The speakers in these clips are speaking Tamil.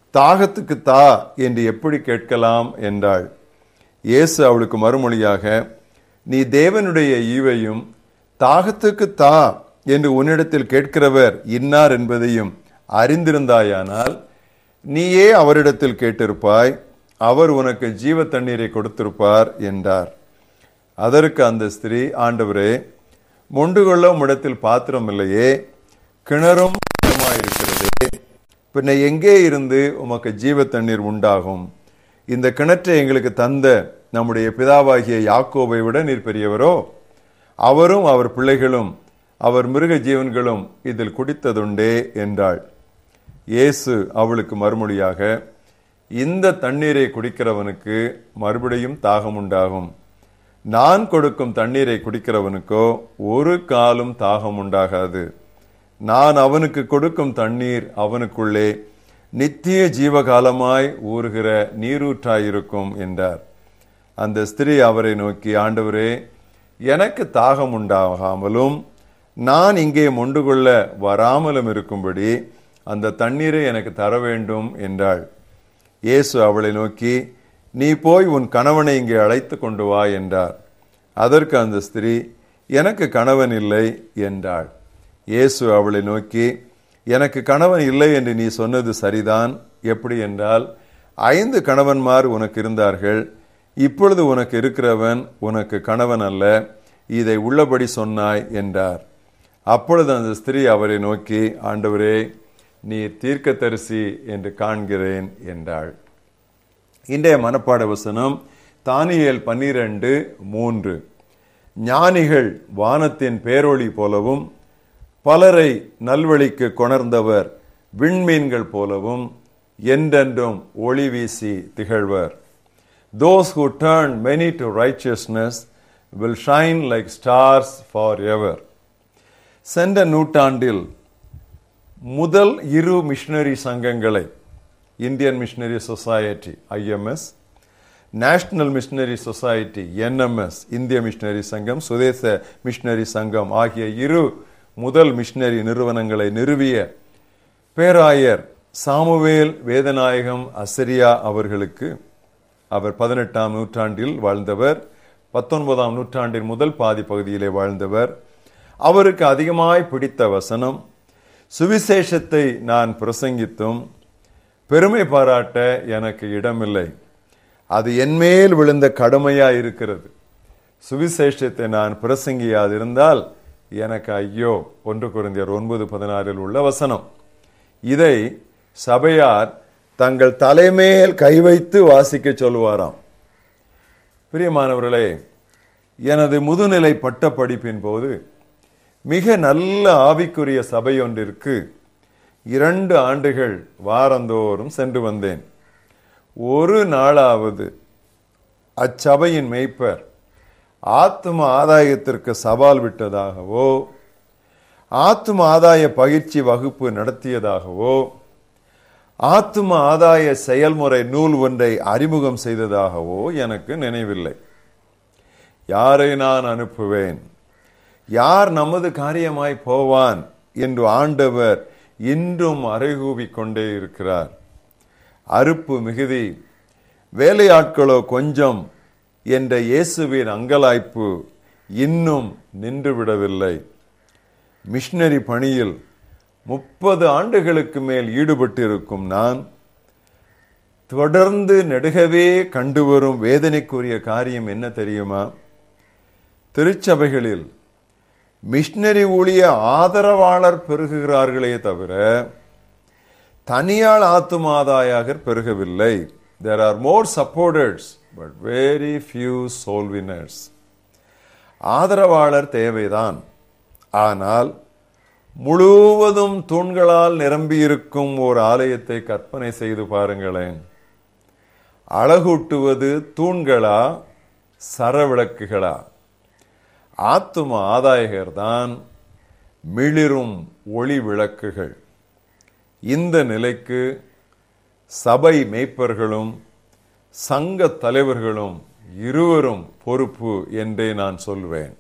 தாகத்துக்கு தா என்று எப்படி கேட்கலாம் என்றாள் இயேசு அவளுக்கு மறுமொழியாக நீ தேவனுடைய ஈவையும் தாகத்துக்கு தா என்று உன்னிடத்தில் கேட்கிறவர் இன்னார் என்பதையும் அறிந்திருந்தாயானால் நீயே அவரிடத்தில் கேட்டிருப்பாய் அவர் உனக்கு ஜீவ தண்ணீரை கொடுத்திருப்பார் என்றார் அதற்கு அந்த ஸ்திரீ ஆண்டவரே மொண்டு கொள்ள உம்மிடத்தில் பாத்திரம் இல்லையே கிணறும் இருக்கிறதே பின்ன எங்கே இருந்து உமக்கு ஜீவ தண்ணீர் உண்டாகும் இந்த கிணற்றை எங்களுக்கு தந்த நம்முடைய பிதாவாகிய யாக்கோபை விட நீர் பெரியவரோ அவரும் அவர் பிள்ளைகளும் அவர் மிருக ஜீவன்களும் இதில் குடித்ததுண்டே என்றாள் இயேசு அவளுக்கு மறுமொழியாக இந்த தண்ணீரை குடிக்கிறவனுக்கு மறுபடியும் தாகம் உண்டாகும் நான் கொடுக்கும் தண்ணீரை குடிக்கிறவனுக்கோ ஒரு காலும் தாகம் உண்டாகாது நான் அவனுக்கு கொடுக்கும் தண்ணீர் அவனுக்குள்ளே நித்திய ஜீவகாலமாய் ஊறுகிற நீரூற்றாயிருக்கும் என்றார் அந்த ஸ்திரீ அவரை நோக்கி ஆண்டவரே எனக்கு தாகம் உண்டாகாமலும் நான் இங்கே மொண்டு கொள்ள வராமலும் இருக்கும்படி அந்த தண்ணீரை எனக்கு தர வேண்டும் என்றாள் இயேசு அவளை நோக்கி நீ போய் உன் கணவனை இங்கே அழைத்து கொண்டு வா என்றார் அதற்கு அந்த ஸ்திரீ எனக்கு கணவன் இல்லை என்றாள் இயேசு அவளை நோக்கி எனக்கு கணவன் இல்லை என்று நீ சொன்னது சரிதான் எப்படி என்றால் ஐந்து கணவன்மார் உனக்கு இருந்தார்கள் இப்பொழுது உனக்கு இருக்கிறவன் உனக்கு கணவன் அல்ல இதை உள்ளபடி சொன்னாய் என்றார் அப்பொழுது அந்த ஸ்திரீ அவரை நோக்கி ஆண்டவரே நீ தீர்க்கதரிசி என்று காண்கிறேன் என்றாள் இன்றைய மனப்பாட வசனம் தானியேல் பன்னிரண்டு மூன்று ஞானிகள் வானத்தின் பேரொளி போலவும் பலரை நல்வழிக்கு கொணர்ந்தவர் விண்மீன்கள் போலவும் என்றென்றும் ஒளி வீசி திகழ்வர் those who turn many to righteousness will shine like stars forever சென்ற நூற்றாண்டில் முதல் இரு மிஷனரி சங்கங்களை Indian missionary society IMS national missionary society NMS இந்திய மிஷனரி சங்கம் சுதேச மிஷனரி சங்கம் ஆகிய இரு முதல் மிஷனரி நிறுவனங்களை நிறுவிய பேராயர் சாமுவேல் வேதநாயகம் அசரியா அவர்களுக்கு அவர் பதினெட்டாம் நூற்றாண்டில் வாழ்ந்தவர் பத்தொன்பதாம் நூற்றாண்டின் முதல் பாதி பகுதியிலே வாழ்ந்தவர் அவருக்கு அதிகமாய் பிடித்த வசனம் சுவிசேஷத்தை நான் பிரசங்கித்தும் பெருமை பாராட்ட எனக்கு இடமில்லை அது என்மேல் விழுந்த கடுமையா இருக்கிறது சுவிசேஷத்தை நான் பிரசங்கியாதிருந்தால் எனக்கு ஐயோ ஒன்று குறைந்தர் ஒன்பது பதினாறில் உள்ள வசனம் இதை சபையார் தங்கள் தலைமேல் கை வைத்து வாசிக்க சொல்லுவாராம் பிரியமானவர்களே எனது முதுநிலை பட்ட படிப்பின் போது மிக நல்ல ஆவிக்குரிய சபை ஒன்றிற்கு இரண்டு ஆண்டுகள் வாரந்தோறும் சென்று வந்தேன் ஒரு நாளாவது அச்சபையின் மெய்ப்பர் ஆத்ம ஆதாயத்திற்கு சவால் விட்டதாகவோ ஆத்ம ஆதாய பயிற்சி வகுப்பு நடத்தியதாகவோ ஆத்ம ஆதாய செயல்முறை நூல் ஒன்றை அறிமுகம் செய்ததாகவோ எனக்கு நினைவில்லை யாரை நான் அனுப்புவேன் யார் நமது காரியமாய் போவான் என்று ஆண்டவர் இன்றும் அறைகூவிக் கொண்டே இருக்கிறார் அறுப்பு மிகுதி வேலையாட்களோ கொஞ்சம் என்ற இயேசுவின் அங்கலாய்ப்பு இன்னும் நின்றுவிடவில்லை மிஷனரி பணியில் முப்பது ஆண்டுகளுக்கு மேல் ஈடுபட்டிருக்கும் நான் தொடர்ந்து நெடுகவே கண்டு வரும் வேதனைக்குரிய காரியம் என்ன தெரியுமா திருச்சபைகளில் மிஷனரி ஊழிய ஆதரவாளர் பெருகுகிறார்களே தவிர தனியாள் ஆத்துமாதாயாக பெருகவில்லை there are more supporters but very few soul winners ஆதரவாளர் தேவைதான் ஆனால் முழுவதும் தூண்களால் நிரம்பியிருக்கும் ஒரு ஆலயத்தை கற்பனை செய்து பாருங்களேன் அழகூட்டுவது தூண்களா சரவிளக்குகளா ஆத்தும ஆதாயகர் தான் மிளிரும் ஒளி விளக்குகள் இந்த நிலைக்கு சபை மேய்ப்பர்களும் சங்க தலைவர்களும் இருவரும் பொறுப்பு என்றே நான் சொல்வேன்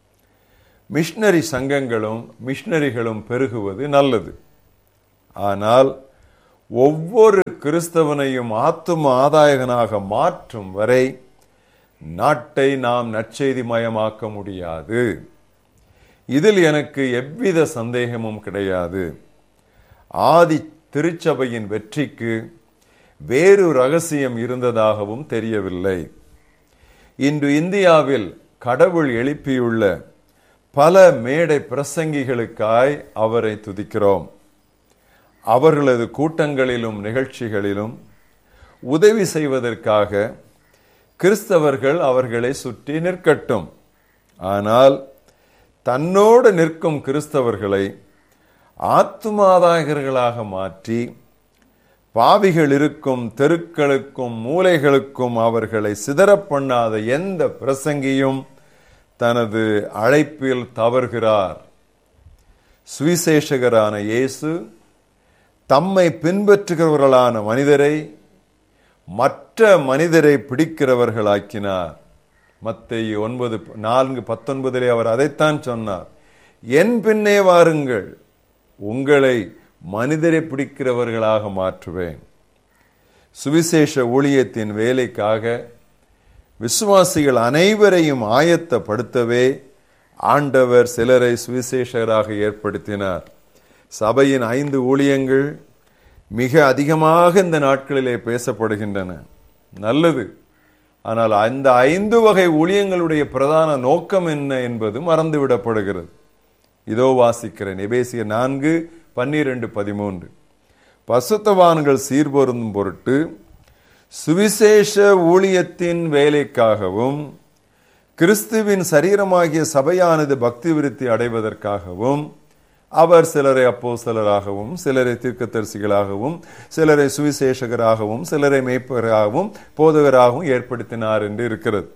மிஷனரி சங்கங்களும் மிஷனரிகளும் பெருகுவது நல்லது ஆனால் ஒவ்வொரு கிறிஸ்தவனையும் ஆத்தும ஆதாயகனாக மாற்றும் வரை நாட்டை நாம் நற்செய்தி மயமாக்க முடியாது இதில் எனக்கு எவ்வித சந்தேகமும் கிடையாது ஆதி திருச்சபையின் வெற்றிக்கு வேறு ரகசியம் இருந்ததாகவும் தெரியவில்லை இன்று இந்தியாவில் கடவுள் எழுப்பியுள்ள பல மேடை பிரசங்கிகளுக்காய் அவரை துதிக்கிறோம் அவர்களது கூட்டங்களிலும் நிகழ்ச்சிகளிலும் உதவி செய்வதற்காக கிறிஸ்தவர்கள் அவர்களை சுற்றி நிற்கட்டும் ஆனால் தன்னோடு நிற்கும் கிறிஸ்தவர்களை ஆத்துமாதாயகர்களாக மாற்றி பாவிகள் இருக்கும் தெருக்களுக்கும் மூலைகளுக்கும் அவர்களை சிதறப் பண்ணாத எந்த பிரசங்கியும் தனது அழைப்பில் தவறுகிறார் சுவிசேஷகரான இயேசு தம்மை பின்பற்றுகிறவர்களான மனிதரை மற்ற மனிதரை பிடிக்கிறவர்களாக்கினார் மத்திய ஒன்பது நான்கு பத்தொன்பதிலே அவர் அதைத்தான் சொன்னார் என் பின்னே வாருங்கள் உங்களை மனிதரை பிடிக்கிறவர்களாக மாற்றுவேன் சுவிசேஷ ஊழியத்தின் வேலைக்காக விசுவாசிகள் அனைவரையும் ஆயத்தப்படுத்தவே ஆண்டவர் சிலரை சுவிசேஷகராக ஏற்படுத்தினார் சபையின் ஐந்து ஊழியங்கள் மிக அதிகமாக இந்த நாட்களிலே பேசப்படுகின்றன நல்லது ஆனால் அந்த ஐந்து வகை ஊழியங்களுடைய பிரதான நோக்கம் என்ன என்பது மறந்துவிடப்படுகிறது இதோ வாசிக்கிறேன் எபேசிய நான்கு பன்னிரண்டு பதிமூன்று பசுத்தவான்கள் சீர்பொருந்தும் பொருட்டு சுவிசேஷ ஊழியத்தின் வேலைக்காகவும் கிறிஸ்துவின் சரீரமாகிய சபையானது பக்தி விருத்தி அடைவதற்காகவும் அவர் சிலரை அப்போ சிலராகவும் சிலரை தீர்க்கதரிசிகளாகவும் சிலரை சுவிசேஷகராகவும் சிலரை மேய்ப்பராகவும் போதகராகவும் ஏற்படுத்தினார் என்று இருக்கிறது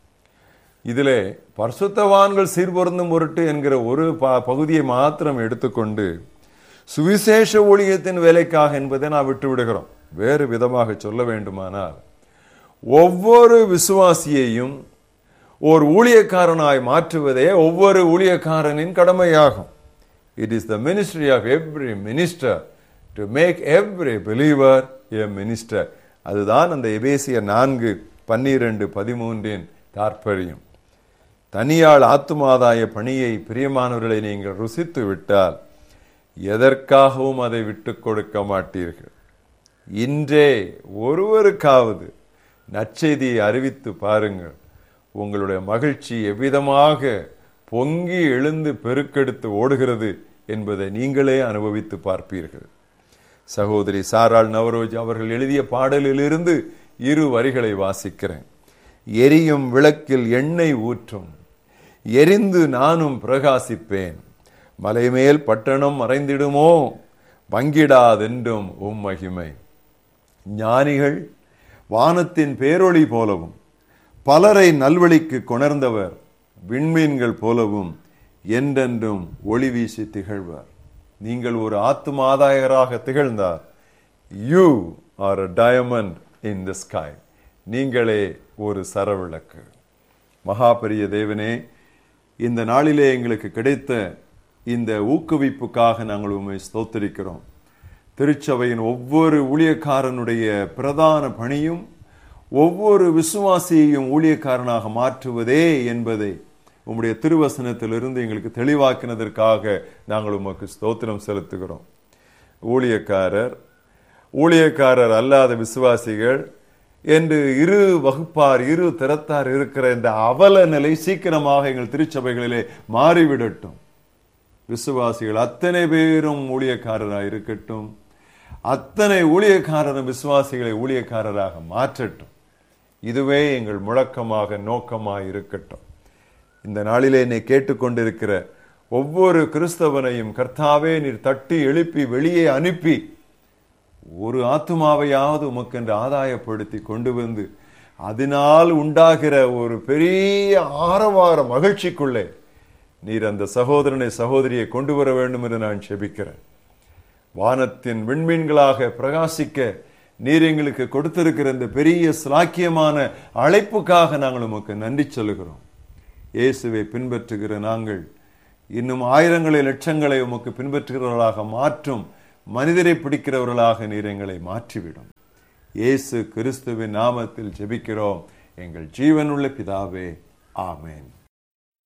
இதிலே பரிசுத்தவான்கள் சீர்பொருந்தும் பொருட்டு என்கிற ஒரு பகுதியை மாத்திரம் எடுத்துக்கொண்டு சுவிசேஷ ஊழியத்தின் வேலைக்காக என்பதை நான் விட்டு விடுகிறோம் வேறு விதமாக சொல்ல வேண்டுமானால் ஒவ்வொரு விசுவாசியையும் ஓர் ஊழியக்காரனாய் மாற்றுவதே ஒவ்வொரு ஊழியக்காரனின் கடமையாகும் it is the ministry of every minister to make every believer a minister அதுதான் அந்த எபேசிய நான்கு பன்னிரண்டு பதிமூன்றின் தாற்பயம் தனியாள் ஆத்துமாதாய பணியை பிரியமானவர்களை நீங்கள் ருசித்து விட்டால் எதற்காகவும் அதை விட்டு கொடுக்க மாட்டீர்கள் இன்றே ஒருவருக்காவது நற்செய்தியை அறிவித்து பாருங்கள் உங்களுடைய மகிழ்ச்சி எவ்விதமாக பொங்கி எழுந்து பெருக்கெடுத்து ஓடுகிறது என்பதை நீங்களே அனுபவித்து பார்ப்பீர்கள் சகோதரி சாராள் நவரோஜ் அவர்கள் எழுதிய பாடலிலிருந்து இரு வரிகளை வாசிக்கிறேன் எரியும் விளக்கில் எண்ணெய் ஊற்றும் எரிந்து நானும் பிரகாசிப்பேன் மலைமேல் பட்டணம் மறைந்திடுமோ பங்கிடாதென்றும் உம் மகிமை ஞானிகள் வானத்தின் பேரொளி போலவும் பலரை நல்வழிக்கு கொணர்ந்தவர் விண்மீன்கள் போலவும் என்றென்றும் ஒளி வீசி திகழ்வார் நீங்கள் ஒரு ஆத்தும ஆதாயகராக திகழ்ந்தார் you are a diamond in the sky நீங்களே ஒரு சரவிளக்கு மகாபரிய தேவனே இந்த நாளிலே எங்களுக்கு கிடைத்த இந்த ஊக்குவிப்புக்காக நாங்கள் உண்மை ஸ்தோத்தரிக்கிறோம் திருச்சபையின் ஒவ்வொரு ஊழியக்காரனுடைய பிரதான பணியும் ஒவ்வொரு விசுவாசியையும் ஊழியக்காரனாக மாற்றுவதே என்பதை உம்முடைய திருவசனத்திலிருந்து எங்களுக்கு தெளிவாக்கினதற்காக நாங்கள் உமக்கு ஸ்தோத்திரம் செலுத்துகிறோம் ஊழியக்காரர் ஊழியக்காரர் அல்லாத விசுவாசிகள் என்று இரு வகுப்பார் இரு திறத்தார் இருக்கிற இந்த அவல நிலை சீக்கிரமாக எங்கள் திருச்சபைகளிலே மாறிவிடட்டும் விசுவாசிகள் அத்தனை பேரும் ஊழியக்காரராக இருக்கட்டும் அத்தனை ஊழியக்காரரும் விசுவாசிகளை ஊழியக்காரராக மாற்றட்டும் இதுவே எங்கள் முழக்கமாக நோக்கமாக இருக்கட்டும் இந்த நாளிலே என்னை கேட்டுக்கொண்டிருக்கிற ஒவ்வொரு கிறிஸ்தவனையும் கர்த்தாவே நீர் தட்டி எழுப்பி வெளியே அனுப்பி ஒரு ஆத்துமாவையாவது உமக்கென்று ஆதாயப்படுத்தி கொண்டு வந்து அதனால் உண்டாகிற ஒரு பெரிய ஆரவார மகிழ்ச்சிக்குள்ளே நீர் அந்த சகோதரனை சகோதரியை கொண்டு வர வேண்டும் என்று நான் செபிக்கிறேன் வானத்தின் விண்மீன்களாக பிரகாசிக்க நீர் எங்களுக்கு கொடுத்திருக்கிற இந்த பெரிய சிலாக்கியமான அழைப்புக்காக நாங்கள் உமக்கு நன்றி சொல்லுகிறோம் இயேசுவை பின்பற்றுகிற நாங்கள் இன்னும் ஆயிரங்களை லட்சங்களை உமக்கு பின்பற்றுகிறவர்களாக மாற்றும் மனிதரை பிடிக்கிறவர்களாக நீர் எங்களை மாற்றிவிடும் இயேசு கிறிஸ்துவின் நாமத்தில் ஜெபிக்கிறோம் எங்கள் ஜீவனுள்ள பிதாவே ஆமென்